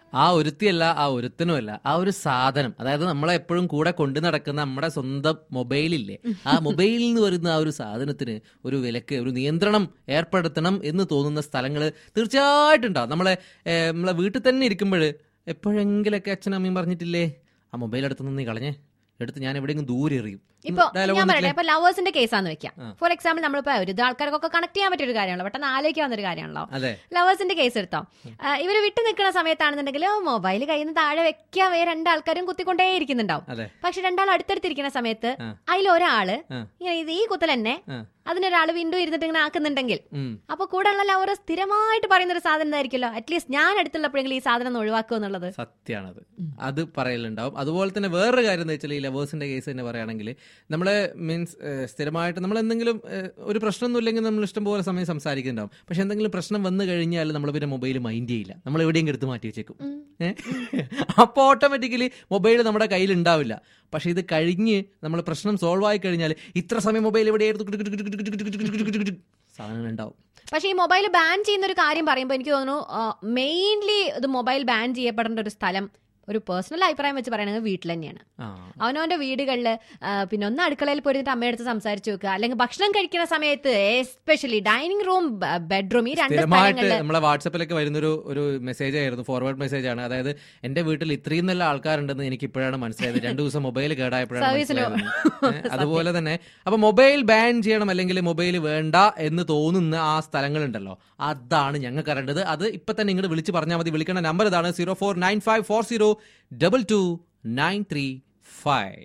ആ ഒരുത്തിയല്ല ആ ഒരുത്തനുമല്ല ആ ഒരു സാധനം അതായത് നമ്മളെ എപ്പോഴും കൂടെ കൊണ്ടു നടക്കുന്ന നമ്മുടെ സ്വന്തം മൊബൈലില്ലേ ആ മൊബൈലിൽ നിന്ന് വരുന്ന ആ ഒരു സാധനത്തിന് ഒരു വിലക്ക് ഒരു നിയന്ത്രണം ഏർപ്പെടുത്തണം എന്ന് തോന്നുന്ന സ്ഥലങ്ങൾ തീർച്ചയായിട്ടും ഉണ്ടാവും നമ്മളെ ഏഹ്, നമ്മളെ വീട്ടിൽ തന്നെ ഇരിക്കുമ്പോൾ എപ്പോഴെങ്കിലൊക്കെ അച്ഛനും അമ്മയും പറഞ്ഞിട്ടില്ലേ ആ മൊബൈൽ എടുത്ത് നിന്ന് നീ കളഞ്ഞേ എടുത്ത് ഞാൻ എവിടെയെങ്കിലും ദൂരെ എറിയും ഇപ്പൊ Dialogue ഞാൻ പറയട്ടെ വന്നിട്ടില്ലേ? ഇപ്പൊ ലവേഴ്സിന്റെ കേസാന്ന് വെക്കാം ആ. ഫോർ എക്സാമ്പിൾ നമ്മളിപ്പോ ഒരു ഇത് ആൾക്കാർക്കൊക്കെ കണക്ട് ചെയ്യാൻ പറ്റിയ ഒരു കാര്യമാണല്ലോ പെട്ടെന്ന് ആലോചിക്കാവുന്ന ഒരു കാര്യമാണല്ലോ അതെ ലവേഴ്സിന്റെ കേസ് എടുത്തോ ആ, ഇവര് വിട്ടു നിൽക്കുന്ന സമയത്താണെന്നുണ്ടെങ്കിൽ മൊബൈൽ കയ്യിൽ നിന്ന് താഴെ വെക്കാൻ വേറെ രണ്ടാൾക്കാരും കുത്തിക്കൊണ്ടേ ഇരിക്കുന്നുണ്ടാവും അതെ പക്ഷെ രണ്ടാൾ അടുത്തടുത്തിരിക്കുന്ന സമയത്ത് ആ. അതിൽ ഒരാള് ആ. ഇങ്ങനെ ഇത് ഈ കുത്തൽ തന്നെ ആ. അതിനൊരാൾ വീണ്ടും ഇരുന്നിട്ട് ഇങ്ങനെ ആക്കുന്നുണ്ടെങ്കിൽ ഉം. അപ്പൊ കൂടെ ഉള്ള ലവർ സ്ഥിരമായിട്ട് പറയുന്ന ഒരു സാധനം എന്തായിരിക്കുമല്ലോ അറ്റ്ലീസ്റ്റ് ഞാൻ അടുത്തുള്ളപ്പോഴെങ്കിലും ഈ സാധനം ഒന്ന് ഒഴിവാക്കുക എന്നുള്ളത് സത്യമാണത് അത് പറയലുണ്ടാവും അതുപോലെ തന്നെ വേറൊരു കാര്യം എന്താ വെച്ചാൽ ഈ ലവേഴ്സിന്റെ കേസ് തന്നെ പറയുകയാണെങ്കിൽ നമ്മള് മീൻസ് സ്ഥിരമായിട്ട് നമ്മൾ എന്തെങ്കിലും ഏഹ്, ഒരു പ്രശ്നമൊന്നും ഇല്ലെങ്കിൽ നമ്മൾ ഇഷ്ടംപോലെ സമയം സംസാരിക്കുന്നുണ്ടാവും പക്ഷെ എന്തെങ്കിലും പ്രശ്നം വന്നു കഴിഞ്ഞാൽ നമ്മൾ പിന്നെ മൊബൈൽ മൈൻഡ് ചെയ്യില്ല നമ്മൾ എവിടെയെങ്കിലും എടുത്ത് മാറ്റി വെച്ചേക്കും ഏഹ്? അപ്പോൾ ഓട്ടോമാറ്റിക്കലി മൊബൈൽ നമ്മുടെ കയ്യിൽ ഉണ്ടാവില്ല പക്ഷെ ഇത് കഴിഞ്ഞ് നമ്മൾ പ്രശ്നം സോൾവ് ആയി കഴിഞ്ഞാൽ ഇത്ര സമയം മൊബൈൽ എവിടെയായിരുന്നു സാധനങ്ങൾ ഉണ്ടാവും പക്ഷേ ഈ മൊബൈൽ ബാൻ ചെയ്യുന്ന ഒരു കാര്യം പറയുമ്പോൾ എനിക്ക് തോന്നുന്നു മെയിൻലി ഇത് മൊബൈൽ ബാൻ ചെയ്യപ്പെടേണ്ട ഒരു സ്ഥലം ഒരു പേഴ്സണൽ അഭിപ്രായം വെച്ച് പറയുന്നത് വീട്ടിൽ തന്നെയാണ് ആ അവനവന്റെ വീടുകളിൽ പിന്നെ ഒന്ന് അടുക്കളയിൽ പോയിട്ട് അമ്മയടുത്ത് സംസാരിച്ചു വെക്കുക അല്ലെങ്കിൽ ഭക്ഷണം കഴിക്കുന്ന സമയത്ത് എസ്പെഷ്യലി ഡൈനിങ് റൂം ബെഡ്റൂം ഈ രണ്ട് സ്ഥിരമായിട്ട് സ്ഥലങ്ങളിൽ നമ്മളെ വാട്സപ്പിലൊക്കെ വരുന്നൊരു ഒരു മെസ്സേജ് ആയിരുന്നു ഫോർവേഡ് മെസ്സേജ് ആണ് അതായത് എന്റെ വീട്ടിൽ ഇത്രയും നല്ല ആൾക്കാരുണ്ടെന്ന് എനിക്ക് ഇപ്പോഴാണ് മനസ്സിലായത് രണ്ടു ദിവസം മൊബൈൽ കേടായപ്പോഴാണ് സർവീസിന് മനസ്സിലായത് ഏ, അതുപോലെ തന്നെ അപ്പൊ മൊബൈൽ ബാൻ ചെയ്യണം അല്ലെങ്കിൽ മൊബൈൽ വേണ്ട എന്ന് തോന്നുന്ന ആ സ്ഥലങ്ങളുണ്ടല്ലോ അതാണ് ഞങ്ങൾക്ക് അറിയേണ്ടത് അത് ഇപ്പൊ തന്നെ ഇങ്ങോട്ട് വിളിച്ച് പറഞ്ഞാൽ മതി വിളിക്കേണ്ട നമ്പർ ഇതാണ് zero four nine five four zero double two nine three five